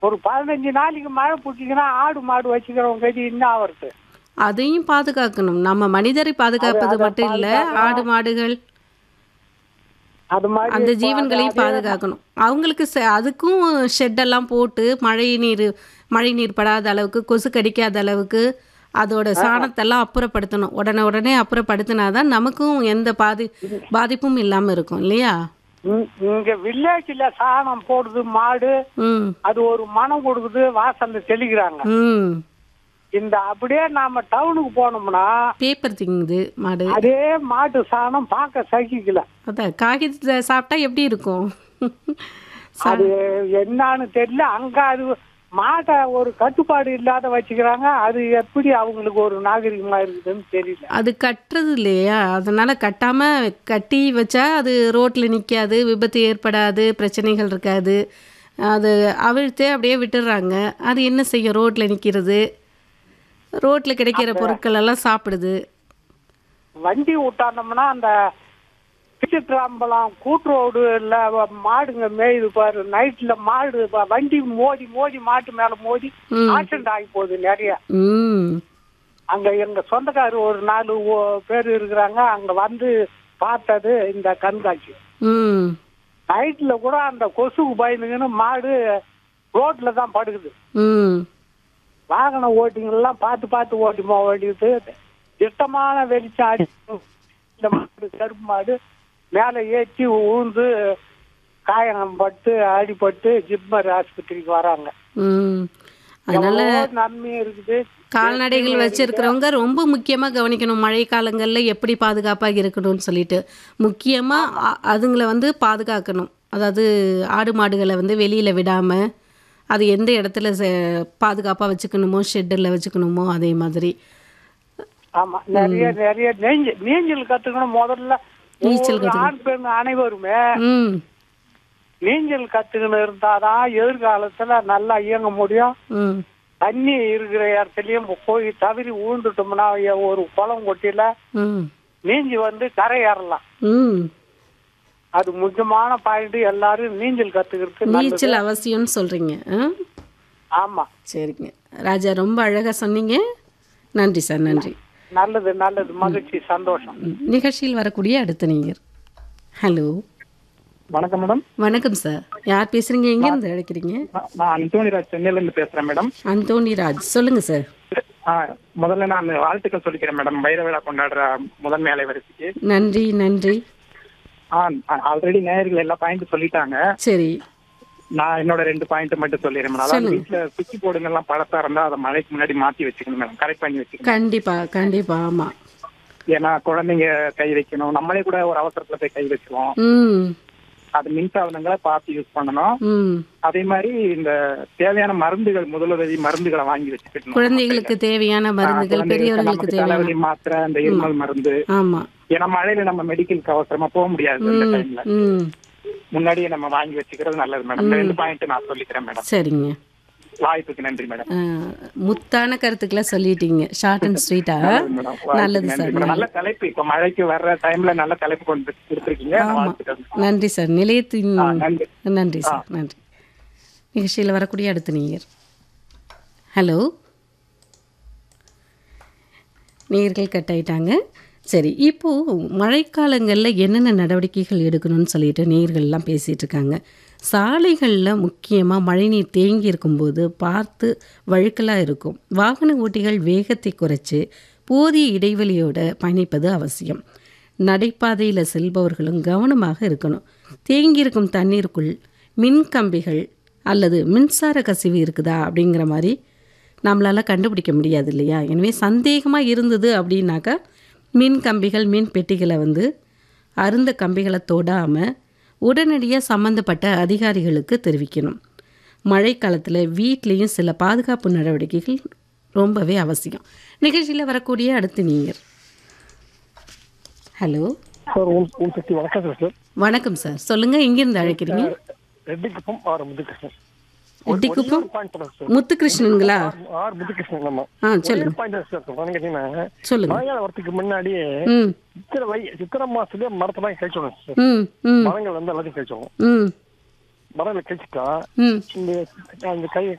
ஒரு பதினஞ்சு நாளைக்கு மழை பிடிச்சிங்கன்னா ஆடு மாடு வச்சுக்கிறவங்க கதி என்ன ஆகுறது அதையும் பாதுகாக்கணும் நம்ம மனிதரை பாதுகாப்பது அதை மட்டும் இல்லை பாதுகாக்கணும். ஆடு மாடுகள் அது மாதிரி அந்த இப்போ ஜீவன்களையும் அதே- பாதுகாக்கணும் அவங்களுக்கு செ- அதுக்கும் ஷெட்டெல்லாம் போட்டு மழை நீர் மழை நீர் படாத அளவுக்கு கொசு கடிக்காத அளவுக்கு அதோட சாணத்தெல்லாம் அப்புறப்படுத்தணும் உடனே உடனே அப்புறப்படுத்தினாதான் நமக்கும் எந்த பாதி பாதிப்பும் இல்லாமல் இருக்கும் இல்லையா இங்க- இங்க வில்லேஜ்ல சாணம் போடுது மாடு ம் அது ஒரு மனம் கொடுக்குது வாசல்ல தெளிக்கிறாங்க ம் இந்த அப்படியே நாம டவுனுக்கு போனோம்னா பேப்பர் திங்குது மாடு அதே மாட்டு சாணம் பார்க்க சகிக்கல அதான் காகிதத்தை சாப்பிட்டா எப்படி இருக்கும் சா- அது என்னன்னு தெரியல அங்க அது மாட்டை ஒரு கட்டுப்பாடு இல்லாத வச்சுக்கிறாங்க அது எப்படி அவங்களுக்கு ஒரு நாகரிகமா இருக்குதுன்னு தெரியல அது கட்டுறது இல்லையா அதனால கட்டாம கட்டி வச்சா அது ரோட்ல நிக்காது விபத்து ஏற்படாது பிரச்சனைகள் இருக்காது அது அவிழ்த்தே அப்படியே விட்டுடுறாங்க அது என்ன செய்யும் ரோட்ல நிக்கிறது ரோட்ல கிடைக்கிற பொருட்கள் எல்லாம் சாப்பிடுது வண்டி விட்டாந்தோம்னா அந்த பிச்சுக்கிராம்பலம் கூட்டுரோடு இல்ல மாடுங்க மேயுது பாரு நைட்ல மாடு வ- வண்டி மோதி மோதி மாட்டு மேல மோதி ம். ஆக்சிடென்ட் ஆகி போகுது நிறைய ம் அங்க எங்க சொந்தக்காரர் ஒரு நாலு ஓ- பேர் இருக்கிறாங்க அங்க வந்து பார்த்தது இந்த கண்காட்சி ம் நைட்ல கூட அந்த கொசுக்கு பயந்துங்கன்னு மாடு ரோட்ல தான் படுக்குது ம் வாகன ஓட்டிங்கெல்லாம் பார்த்து பார்த்து ஓட்டி போக வேண்டியது திட்டமான வெளிச்சம் அடி இந்த மாடு கருப்பு மாடு மேலே ஏற்றி ஊந்து காயம் பட்டு அடிபட்டு ஜிப்மர் ஆஸ்பத்திரிக்கு வராங்க ம் அதனால எவ்வளவோ நன்மை இருக்குது கால்நடைகள் வச்சிருக்கிறவங்க ரொம்ப முக்கியமாக கவனிக்கணும் மழை காலங்களில் எப்படி பாதுகாப்பாக இருக்கணும்னு சொல்லிட்டு முக்கியமாக அதுங்களை வந்து பாதுகாக்கணும் அதாவது ஆடு மாடுகளை வந்து வெளியில் விடாமல் அது எந்த இடத்துல பாதுகாப்பாக வச்சுக்கணுமோ ஷெட்டில் வச்சுக்கணுமோ அதே மாதிரி ஆமா நிறைய நிறைய நீஞ்சல் நீச்சல் கத்துக்கணும் முதல்ல நீச்சல் ஒவ்வொரு ஆண் பெண் அனைவருமே ம் நீச்சல் கத்துக்கணும் இருந்தாதான் எதிர்காலத்துல நல்லா இயங்க முடியும் ம் தண்ணி இருக்கிற இடத்துலயும் போய் தவறி ஊழ்ந்துட்டோம்னா ஒரு குளம் கொட்டில ம் நீஞ்சி வந்து கரை ஏறலாம் ம் அது முக்கியமான பாயிண்ட் எல்லாரும் நீச்சல் கத்துக்கிறது நல்லது. நீச்சல் அவசியம்னு சொல்கிறீங்க ஆமா சரிங்க ராஜா ரொம்ப அழகாக சொன்னீங்க நன்றி சார் நன்றி நல்லது நல்லது மகிழ்ச்சி சந்தோஷம் ம். நிகழ்ச்சியில் வரக்கூடிய அடுத்த நீங்கள் ஹலோ வணக்கம் மேடம் வணக்கம் சார் யார் பேசுறீங்க எங்கேருந்து அழைக்கிறீங்க நான் நான் அந்தோணிராஜ் சென்னையில இருந்து பேசுறேன் மேடம் அந்தோணி ராஜ் சொல்லுங்க சார் ஆ, முதல்ல நான் வாழ்த்துக்கள் சொல்லிக்கிறேன் மேடம் வைர விழா கொண்டாடுற முதன்மை அலைவரிசைக்கு நன்றி நன்றி ஆ ஆல்ரெடி நேயர்கள் எல்லா பாயிண்ட் சொல்லிட்டாங்க சரி நான் என்னோட ரெண்டு பாயிண்ட் மட்டும் சொல்லிடுறேன் மேடம் அதாவது வீட்டுல சுவிட்ச் போர்டுங்க எல்லாம் பழசா இருந்தா அதை மழைக்கு முன்னாடி மாத்தி வச்சுக்கணும் மேடம் கரெக்ட் பண்ணி வச்சுக்கணும் கண்டிப்பா கண்டிப்பா ஆமா ஏன்னா குழந்தைங்க கை வைக்கணும் நம்மளே கூட ஒரு அவசரத்துல போய் கை வச்சிருவோம் ம் அது மின்சாதனங்களை பார்த்து யூஸ் பண்ணணும் ம் அதே மாதிரி இந்த தேவையான மருந்துகள் முதலுதவி மருந்துகளை வாங்கி வச்சுக்கணும் குழந்தைகளுக்கு தேவையான மருந்துகள் குழந்தைகளுக்கு பெரியவர்களுக்கு நமக்கு தேவையான தலைவலி மாத்திரை அந்த இருமல் மருந்து ஆமா ஏன்னா மழையில நம்ம மெடிக்கலுக்கு அவசரமா போக முடியாது இந்த டைம்ல ம் முன்னாடியே நம்ம வாங்கி வச்சுக்கிறது நல்லது மேடம் இந்த ரெண்டு பாயிண்ட் நான் சொல்லிக்கிறேன் மேடம் சரிங்க வாய்ப்புக்கு நன்றி மேடம் ஆ, முத்தான கருத்துக்களை சொல்லிட்டீங்க ஷார்ட் அண்ட் ஸ்வீட்டா மேடம் நல்லது வாய்ப்புக்கு சார் நன்றி மேடம் நல்ல தலைப்பு இப்ப மழைக்கு வர்ற டைம்ல நல்ல தலைப்பு கொண்டு கொடுத்துருக்கீங்க நான் ஆமா வாழ்த்துக்கள் நன்றி சார் நிலையத்தின் ஆ, நன்றி நன்றி சார் நன்றி நிகழ்ச்சியில் வரக்கூடிய அடுத்த நீர் ஹலோ நீர்கள் கட் ஆயிட்டாங்க சரி இப்போது மழைக்காலங்களில் என்னென்ன நடவடிக்கைகள் எடுக்கணும்னு சொல்லிட்டு நீர்கள்லாம் பேசிகிட்டு இருக்காங்க சாலைகளில் முக்கியமாக மழைநீர் தேங்கி இருக்கும்போது பார்த்து வழுக்கலாக இருக்கும் வாகன ஓட்டிகள் வேகத்தை குறைச்சி போதிய இடைவெளியோட பயணிப்பது அவசியம் நடைபாதையில் செல்பவர்களும் கவனமாக இருக்கணும் தேங்கியிருக்கும் தண்ணீருக்குள் மின் கம்பிகள் அல்லது மின்சார கசிவு இருக்குதா அப்படிங்கிற மாதிரி நம்மளால் கண்டுபிடிக்க முடியாது இல்லையா எனவே சந்தேகமாக இருந்தது அப்படின்னாக்கா மின் கம்பிகள் மின் பெட்டிகளை வந்து அருந்த கம்பிகளை தொடாமல் உடனடியாக சம்மந்தப்பட்ட அதிகாரிகளுக்கு தெரிவிக்கணும் மழைக்காலத்தில் வீட்லேயும் சில பாதுகாப்பு நடவடிக்கைகள் ரொம்பவே அவசியம் நிகழ்ச்சியில் வரக்கூடிய அடுத்து நீங்கள் ஹலோ சார் ஓம் ஓம் சக்தி வணக்கம் சார் சார் வணக்கம் சார் சொல்லுங்கள் எங்கேருந்து அழைக்கிறீங்க ரெட்டிக்குப்பம் ஆர் முத்துகிருஷ்ணன் ரெட்டிக்குப்பம் பாயிண்ட் சொல்லுங்க சார் முத்துகிருஷ்ணனுங்களா ஆர் முத்துகிருஷ்ணன் ஆமா ஆ சொல்லுங்க பாயிண்ட் சார் சொல்றேன் கேட்டீங்கன்னா சொல்லுங்க மழைக்கால வரத்துக்கு முன்னாடியே ம் சித்திரை வை சித்திரை மாசத்துலயே மரத்தெல்லாம் கழிச்சிடணும் சார் ம் ம் மரங்கள் வந்து எல்லாத்தையும் கழிச்சிடணும் ம் மரல கழிச்சிட்டா ம் இந்த அந்த கை